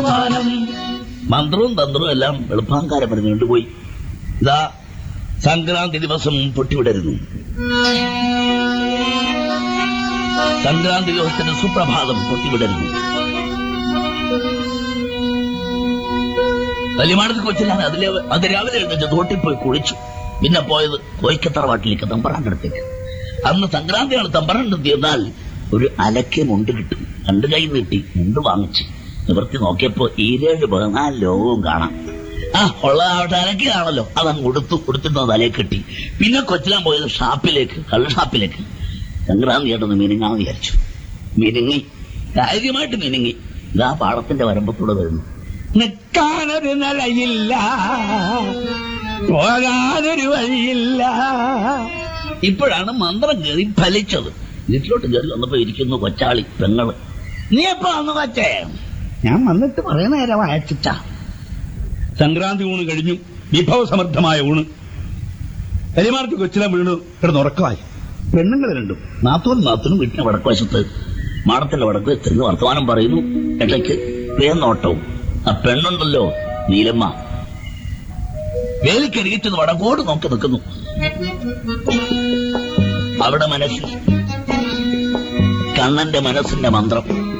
മന്ത്രവും തന്ത്രവും എല്ലാം എളുപ്പാങ്കാരം പറഞ്ഞ് കൊണ്ടുപോയി ഇതാ സംക്രാന്തി ദിവസം പൊട്ടിവിടരുന്നു സംക്രാന്തി ദിവസത്തിന്റെ സുപ്രഭാതം പൊട്ടിവിടരുന്നു കല്യാണത്തിൽ കൊച്ചിലാണ് അതിലെ അത് രാവിലെ എഴുന്നേറ്റ് തോട്ടിൽ പോയി കുളിച്ചു പിന്നെ പോയത് കോയിക്കത്തറവാട്ടിലേക്ക് തമ്പറാണ്ടടുത്തേക്ക് അന്ന് സംക്രാന്തിയാണ് തമ്പറാണ്ടെത്തി എന്നാൽ ഒരു അലക്കെ മുണ്ട് കിട്ടും രണ്ട് കൈ നീട്ടി മുണ്ട് വാങ്ങിച്ച് നിവർത്തി നോക്കിയപ്പോ ഈരേഴ് പതിനാല് ലോകവും കാണാം ആ ഉള്ള അവിടെ അലക്കിയതാണല്ലോ അതങ്ങ് ഉടുത്തു ഉടുത്തിട്ട് തലയിൽ കെട്ടി പിന്നെ കൊച്ചിലാൻ പോയത് ഷാപ്പിലേക്ക് കള്ള് ഷാപ്പിലേക്ക് സംക്രാന്തി ആയിട്ടൊന്ന് മിനുങ്ങാന്ന് വിചാരിച്ചു മിനുങ്ങി കാര്യമായിട്ട് മിനുങ്ങി ഇതാ പാടത്തിന്റെ വരമ്പത്തൂടെ വരുന്നു നിൽക്കാനൊരു നിലയില്ല പോകാനൊരു വഴിയില്ല ഇപ്പോഴാണ് മന്ത്രം കയറി ഫലിച്ചത് വീട്ടിലോട്ട് കയറി വന്നപ്പോ ഇരിക്കുന്നു കൊച്ചാളി പെങ്ങള് നീ എപ്പോ വന്നു കൊച്ചേ ഞാൻ വന്നിട്ട് കുറെ നേരം അയച്ചിട്ട സംക്രാന്തി ഊണ് കഴിഞ്ഞു വിഭവസമൃദ്ധമായ ഊണ് കരിമാർക്ക് കൊച്ചില വീണു കിടന്നുറക്കമായി പെണ്ണുങ്ങൾ രണ്ടും നാത്തോനും നാത്തോനും വീട്ടിന്റെ വടക്കുവശത്ത് മാടത്തിന്റെ വടക്ക് തിരിഞ്ഞ് വർത്തമാനം പറയുന്നു ഇടയ്ക്ക് പേന്നോട്ടവും ആ പെണ്ണുണ്ടല്ലോ നീലമ്മ വേലിക്കരികിച്ചത് വടക്കോട് നോക്കി നിൽക്കുന്നു അവിടെ മനസ്സിൽ കണ്ണന്റെ മനസ്സിന്റെ മന്ത്രം